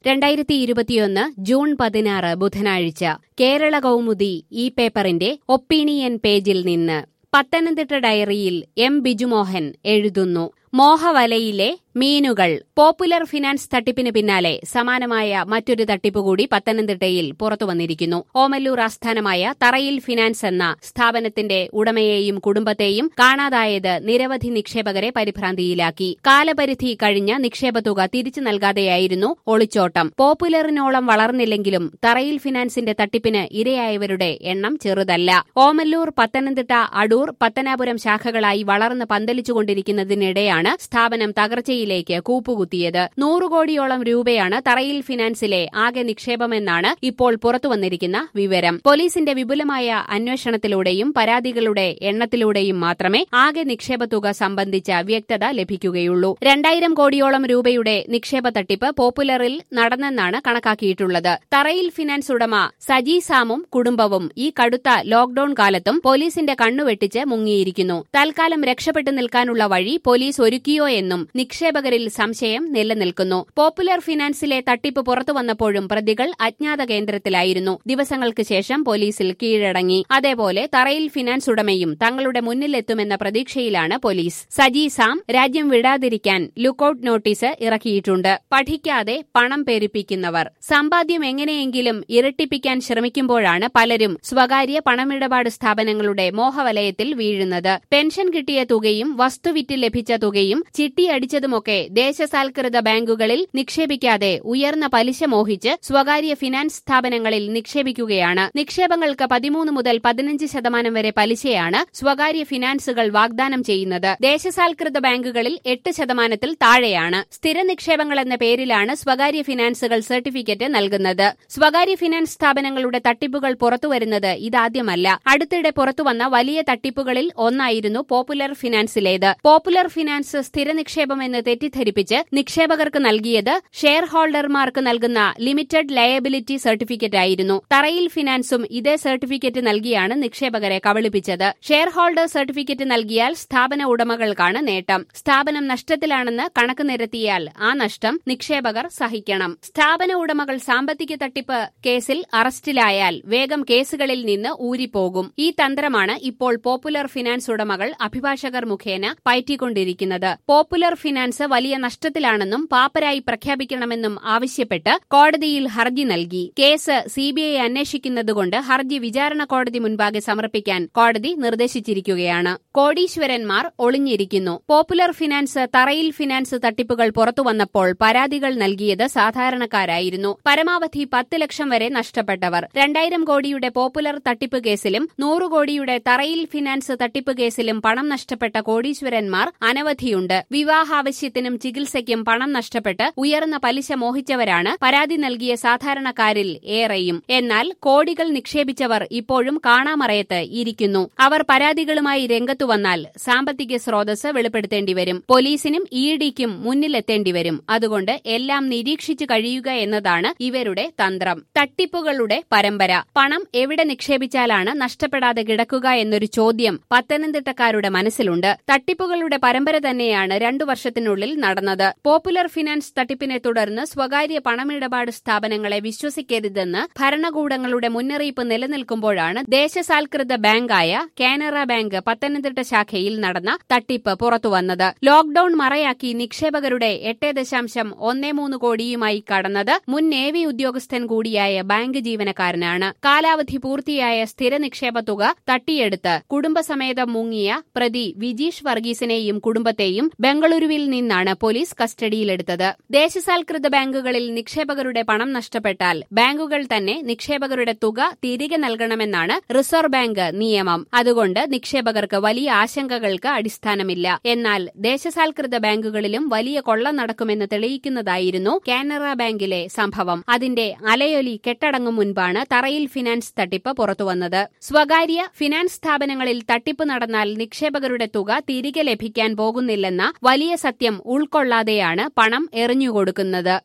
രണ്ടായിരത്തി ഇരുപത്തിയൊന്ന് ജൂൺ പതിനാറ് ബുധനാഴ്ച കേരള കൗമുദി ഈ പേപ്പറിന്റെ ഒപ്പീനിയൻ പേജിൽ നിന്ന് പത്തനംതിട്ട ഡയറിയിൽ എം ബിജുമോഹൻ എഴുതുന്നു മോഹവലയിലെ മീനുകൾ പോപ്പുലർ ഫിനാൻസ് തട്ടിപ്പിന് പിന്നാലെ സമാനമായ മറ്റൊരു തട്ടിപ്പ് കൂടി പത്തനംതിട്ടയിൽ പുറത്തുവന്നിരിക്കുന്നു ഓമല്ലൂർ ആസ്ഥാനമായ തറയിൽ ഫിനാൻസ് എന്ന സ്ഥാപനത്തിന്റെ ഉടമയെയും കുടുംബത്തെയും കാണാതായത് നിരവധി നിക്ഷേപകരെ പരിഭ്രാന്തിയിലാക്കി കാലപരിധി കഴിഞ്ഞ നിക്ഷേപത്തുക തിരിച്ചു നൽകാതെയായിരുന്നു ഒളിച്ചോട്ടം പോപ്പുലറിനോളം വളർന്നില്ലെങ്കിലും തറയിൽ ഫിനാൻസിന്റെ തട്ടിപ്പിന് ഇരയായവരുടെ എണ്ണം ചെറുതല്ല ഓമല്ലൂർ പത്തനംതിട്ട അടൂർ പത്തനാപുരം ശാഖകളായി വളർന്ന് പന്തലിച്ചുകൊണ്ടിരിക്കുന്നതിനിടെയാണ് സ്ഥാപനം തകർച്ചയിലേക്ക് കൂപ്പുകുത്തിയത് നൂറ് കോടിയോളം രൂപയാണ് തറയിൽ ഫിനാൻസിലെ ആകെ നിക്ഷേപമെന്നാണ് ഇപ്പോൾ പുറത്തുവന്നിരിക്കുന്ന വിവരം പോലീസിന്റെ വിപുലമായ അന്വേഷണത്തിലൂടെയും പരാതികളുടെ എണ്ണത്തിലൂടെയും മാത്രമേ ആകെ നിക്ഷേപത്തുക സംബന്ധിച്ച വ്യക്തത ലഭിക്കുകയുള്ളൂ രണ്ടായിരം കോടിയോളം രൂപയുടെ നിക്ഷേപ തട്ടിപ്പ് പോപ്പുലറിൽ നടന്നെന്നാണ് കണക്കാക്കിയിട്ടുള്ളത് തറയിൽ ഫിനാൻസ് ഉടമ സജി സാമും കുടുംബവും ഈ കടുത്ത ലോക്ഡൌൺ കാലത്തും പോലീസിന്റെ കണ്ണുവെട്ടിച്ച് മുങ്ങിയിരിക്കുന്നു തൽക്കാലം രക്ഷപ്പെട്ടു നിൽക്കാനുള്ള വഴി പോലീസ് ഒരുക്കിയോ എന്നും നിക്ഷേപകരിൽ സംശയം നിലനിൽക്കുന്നു പോപ്പുലർ ഫിനാൻസിലെ തട്ടിപ്പ് പുറത്തുവന്നപ്പോഴും പ്രതികൾ അജ്ഞാത കേന്ദ്രത്തിലായിരുന്നു ദിവസങ്ങൾക്ക് ശേഷം പോലീസിൽ കീഴടങ്ങി അതേപോലെ തറയിൽ ഫിനാൻസ് ഉടമയും തങ്ങളുടെ മുന്നിലെത്തുമെന്ന പ്രതീക്ഷയിലാണ് പോലീസ് സജി സാം രാജ്യം വിടാതിരിക്കാൻ ലുക്കൌട്ട് നോട്ടീസ് ഇറക്കിയിട്ടുണ്ട് പഠിക്കാതെ പണം പെരുപ്പിക്കുന്നവർ സമ്പാദ്യം എങ്ങനെയെങ്കിലും ഇരട്ടിപ്പിക്കാൻ ശ്രമിക്കുമ്പോഴാണ് പലരും സ്വകാര്യ പണമിടപാട് സ്ഥാപനങ്ങളുടെ മോഹവലയത്തിൽ വീഴുന്നത് പെൻഷൻ കിട്ടിയ തുകയും വസ്തുവിറ്റ് ലഭിച്ച തുകയും ചിട്ടിയടിച്ചതുമൊക്കെ ദേശസാൽകൃത ബാങ്കുകളിൽ നിക്ഷേപിക്കാതെ ഉയർന്ന പലിശ മോഹിച്ച് സ്വകാര്യ ഫിനാൻസ് സ്ഥാപനങ്ങളിൽ നിക്ഷേപിക്കുകയാണ് നിക്ഷേപങ്ങൾക്ക് പതിമൂന്ന് മുതൽ പതിനഞ്ച് ശതമാനം വരെ പലിശയാണ് സ്വകാര്യ ഫിനാൻസുകൾ വാഗ്ദാനം ചെയ്യുന്നത് ദേശസാൽകൃത ബാങ്കുകളിൽ എട്ട് ശതമാനത്തിൽ താഴെയാണ് സ്ഥിര നിക്ഷേപങ്ങൾ എന്ന പേരിലാണ് സ്വകാര്യ ഫിനാൻസുകൾ സർട്ടിഫിക്കറ്റ് നൽകുന്നത് സ്വകാര്യ ഫിനാൻസ് സ്ഥാപനങ്ങളുടെ തട്ടിപ്പുകൾ പുറത്തുവരുന്നത് ഇതാദ്യമല്ല അടുത്തിടെ പുറത്തുവന്ന വലിയ തട്ടിപ്പുകളിൽ ഒന്നായിരുന്നു പോപ്പുലർ ഫിനാൻസിലേത് പോപ്പുലർ ഫിനാൻസ് സ്ഥിര നിക്ഷേപമെന്ന് തെറ്റിദ്ധരിപ്പിച്ച് നിക്ഷേപകർക്ക് നൽകിയത് ഷെയർ ഹോൾഡർമാർക്ക് നൽകുന്ന ലിമിറ്റഡ് ലയബിലിറ്റി സർട്ടിഫിക്കറ്റ് ആയിരുന്നു തറയിൽ ഫിനാൻസും ഇതേ സർട്ടിഫിക്കറ്റ് നൽകിയാണ് നിക്ഷേപകരെ കബളിപ്പിച്ചത് ഷെയർ ഹോൾഡർ സർട്ടിഫിക്കറ്റ് നൽകിയാൽ സ്ഥാപന ഉടമകൾക്കാണ് നേട്ടം സ്ഥാപനം നഷ്ടത്തിലാണെന്ന് കണക്ക് നിരത്തിയാൽ ആ നഷ്ടം നിക്ഷേപകർ സഹിക്കണം സ്ഥാപന ഉടമകൾ സാമ്പത്തിക തട്ടിപ്പ് കേസിൽ അറസ്റ്റിലായാൽ വേഗം കേസുകളിൽ നിന്ന് ഊരിപ്പോകും ഈ തന്ത്രമാണ് ഇപ്പോൾ പോപ്പുലർ ഫിനാൻസ് ഉടമകൾ അഭിഭാഷകർ മുഖേന പയറ്റിക്കൊണ്ടിരിക്കുന്നത് പോപ്പുലർ ഫിനാൻസ് വലിയ നഷ്ടത്തിലാണെന്നും പാപ്പരായി പ്രഖ്യാപിക്കണമെന്നും ആവശ്യപ്പെട്ട് കോടതിയിൽ ഹർജി നൽകി കേസ് സിബിഐ അന്വേഷിക്കുന്നതുകൊണ്ട് ഹർജി വിചാരണ കോടതി മുൻപാകെ സമർപ്പിക്കാൻ കോടതി നിർദ്ദേശിച്ചിരിക്കുകയാണ് കോടീശ്വരന്മാർ ഒളിഞ്ഞിരിക്കുന്നു പോപ്പുലർ ഫിനാൻസ് തറയിൽ ഫിനാൻസ് തട്ടിപ്പുകൾ പുറത്തുവന്നപ്പോൾ പരാതികൾ നൽകിയത് സാധാരണക്കാരായിരുന്നു പരമാവധി പത്ത് ലക്ഷം വരെ നഷ്ടപ്പെട്ടവർ രണ്ടായിരം കോടിയുടെ പോപ്പുലർ തട്ടിപ്പ് കേസിലും നൂറ് കോടിയുടെ തറയിൽ ഫിനാൻസ് തട്ടിപ്പ് കേസിലും പണം നഷ്ടപ്പെട്ട കോടീശ്വരന്മാർ അനവധിയുണ്ട് വിവാഹാവശ്യത്തിനും ചികിത്സയ്ക്കും പണം നഷ്ടപ്പെട്ട് ഉയർന്ന പലിശ മോഹിച്ചവരാണ് പരാതി നൽകിയ സാധാരണക്കാരിൽ ഏറെയും എന്നാൽ കോടികൾ നിക്ഷേപിച്ചവർ ഇപ്പോഴും കാണാമറയത്ത് ഇരിക്കുന്നു അവർ പരാതികളുമായി രംഗത്തു വന്നാൽ സാമ്പത്തിക സ്രോതസ് വെളിപ്പെടുത്തേണ്ടി വരും പോലീസിനും ഇ ഡിക്കും മുന്നിലെത്തേണ്ടി വരും അതുകൊണ്ട് എല്ലാം നിരീക്ഷിച്ചു കഴിയുക എന്നതാണ് ഇവരുടെ തന്ത്രം തട്ടിപ്പുകളുടെ പരമ്പര പണം എവിടെ നിക്ഷേപിച്ചാലാണ് നഷ്ടപ്പെടാതെ കിടക്കുക എന്നൊരു ചോദ്യം പത്തനംതിട്ടക്കാരുടെ മനസ്സിലുണ്ട് തട്ടിപ്പുകളുടെ പരമ്പര തന്നെയാണ് രണ്ടു വർഷത്തിനുള്ളിൽ നടന്നത് പോപ്പുലർ ഫിനാൻസ് തട്ടിപ്പിനെ തുടർന്ന് സ്വകാര്യ പണമിടപാട് സ്ഥാപനങ്ങളെ വിശ്വസിക്കരുതെന്ന് ഭരണകൂടങ്ങളുടെ മുന്നറിയിപ്പ് നിലനിൽക്കുമ്പോഴാണ് ദേശസാൽകൃത ബാങ്കായ കാനറ ബാങ്ക് പത്തനംതിട്ട ശാഖയിൽ നടന്ന തട്ടിപ്പ് പുറത്തുവന്നത് ലോക്ഡൌൺ മറയാക്കി നിക്ഷേപകരുടെ എട്ട് ദശാംശം ഒന്നേ മൂന്ന് കോടിയുമായി കടന്നത് മുൻ നേവി ഉദ്യോഗസ്ഥൻ കൂടിയായ ബാങ്ക് ജീവനക്കാരനാണ് കാലാവധി പൂർത്തിയായ സ്ഥിര നിക്ഷേപ തുക തട്ടിയെടുത്ത് കുടുംബസമേതം മുങ്ങിയ പ്രതി വിജീഷ് വർഗീസിനെയും കുടുംബത്തെയും ബംഗളൂരുവിൽ നിന്നാണ് പോലീസ് കസ്റ്റഡിയിലെടുത്തത് ദേശസാൽകൃത ബാങ്കുകളിൽ നിക്ഷേപകരുടെ പണം നഷ്ടപ്പെട്ടാൽ ബാങ്കുകൾ തന്നെ നിക്ഷേപകരുടെ തുക തിരികെ നൽകണമെന്നാണ് റിസർവ് ബാങ്ക് നിയമം അതുകൊണ്ട് നിക്ഷേപകർക്ക് വലിയ ആശങ്കകൾക്ക് അടിസ്ഥാനമില്ല എന്നാൽ ദേശസാൽകൃത ബാങ്കുകളിലും വലിയ കൊള്ള നടക്കുമെന്ന് തെളിയിക്കുന്നതായിരുന്നു കാനറ ബാങ്കിലെ സംഭവം അതിന്റെ അലയൊലി കെട്ടടങ്ങും മുൻപാണ് തറയിൽ ഫിനാൻസ് തട്ടിപ്പ് പുറത്തുവന്നത് സ്വകാര്യ ഫിനാൻസ് സ്ഥാപനങ്ങളിൽ തട്ടിപ്പ് നടന്നാൽ നിക്ഷേപകരുടെ തുക തിരികെ ലഭിക്കാൻ പോകുന്നില്ലെന്ന വലിയ സത്യം ഉൾക്കൊള്ളാതെയാണ് പണം എറിഞ്ഞുകൊടുക്കുന്നത്